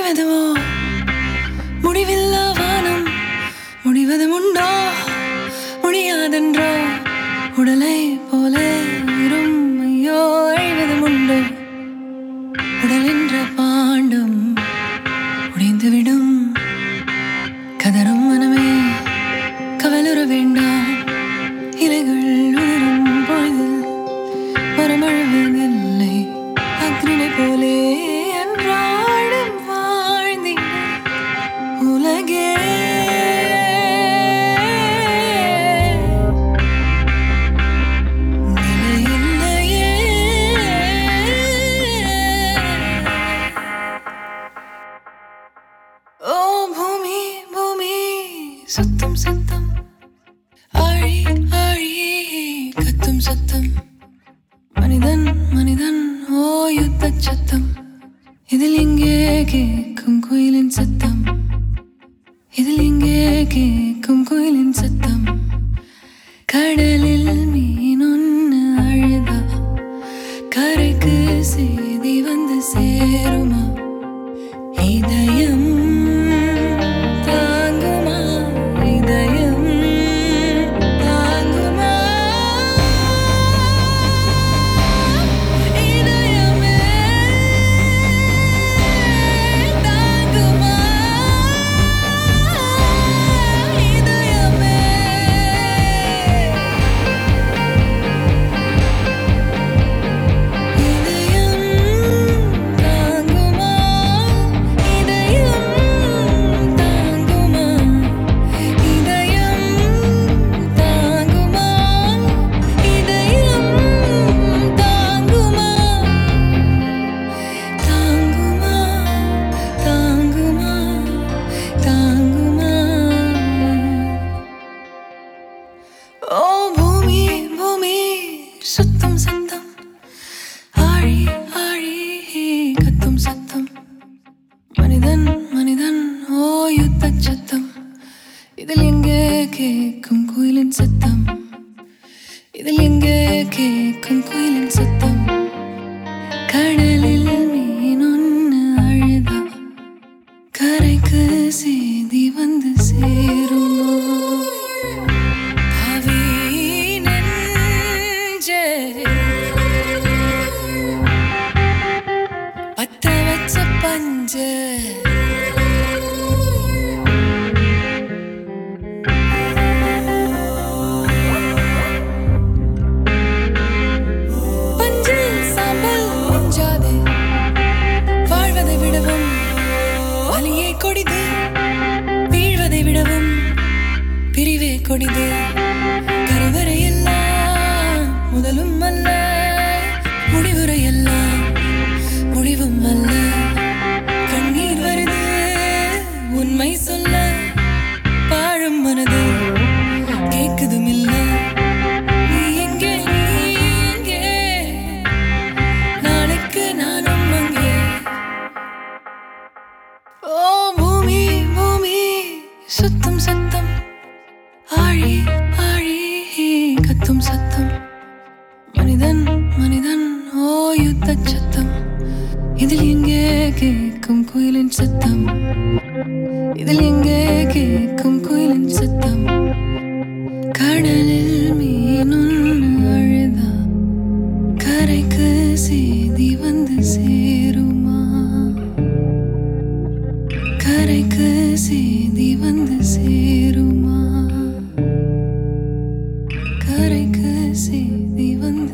முடிவதுவோ முடிவில்லா வானம் முடிவது உண்டோ முடியாதென்றோ உடலை போல உயிரும் ஐயோ அழிவதும் உண்டு உடல் என்ற பாண்டம் உடைந்துவிடும் கதரும் மனமே கவலுற வேண்டாம் இலைகள் உதிரும் பொழுதில் மரமழுவதில்லை அக்னினை போலே அன்றாடம் வாழ்ந்திட உலகே நிலையில்லையே ஓ பூமி பூமி சுத்தம் சத்தம் ஆழி ஆழி கத்தும் சத்தம் மனிதன் மனிதன் ஓ யுத்த சத்தம் இதில் எங்கே கேட்கும் குயிலின் சத்தம் இதில் எங்கே கேட்கும் குயிலின் சத்தம் கடலில் மீன் ஒன்று அழுதா கரைக்கு செய்தி வந்து சேருமா இதயம் தாங்குமா இதயம் தாங்குமா இதயமே தாங்குமா இதயமே இதயம் தாங்குமா இதயம் தாங்குமா இதயம் தாங்குமா இதயம் தாங்குமா தாங்குமா தாங்குமா தாங்குமா ஓ பூமி பூமி சுத்தம் சத்தம் ஆழி ஆழி கத்தும் சத்தம் மனிதன் மனிதன் ஓ யுத்த சத்தம் இதில் எங்கே கேட்கும் குயிலின் சத்தம் இதில் எங்கே கேட்கும் குயிலின் சத்தம் கடலில் மீன் ஒன்று அழுதா கரைக்கு செய்தி வந்து சேருமா கவி நெஞ்சே பத்த வச்ச பஞ்ச பஞ்சு சாம்பல் மிஞ்சாதே வாழ்வதை விடவும் வலியே கொடிது வீழ்வதை விடவும் பிரிவே கொடிது கருவறை எல்லாம் முதலும் அல்ல முடிவுரை எல்லாம் முடிவும் அல்ல கண்ணீர் வருது உண்மை சொல்ல பாழும் மனது கேக்குதும் இல்ல நீ எங்கே நீ எங்கே நாளைக்கு நானும் அங்கே ஓ பூமி பூமி சுத்தம் சத்தம் ஆழி ஆழி கத்தும் சத்தம் மனிதன் மனிதன் ஓ யுத்த சத்தம் இதில் எங்கே கேட்கும் குயிலின் சத்தம் இதில் எங்கே கேட்கும் குயிலின் சத்தம் கடலில் மீன் ஒன்று அழுதா கரைக்கு செய்தி வந்து சேருமா கரைக்கு செய்தி வந்து சேருமா கரைக்கு செய்தி வந்து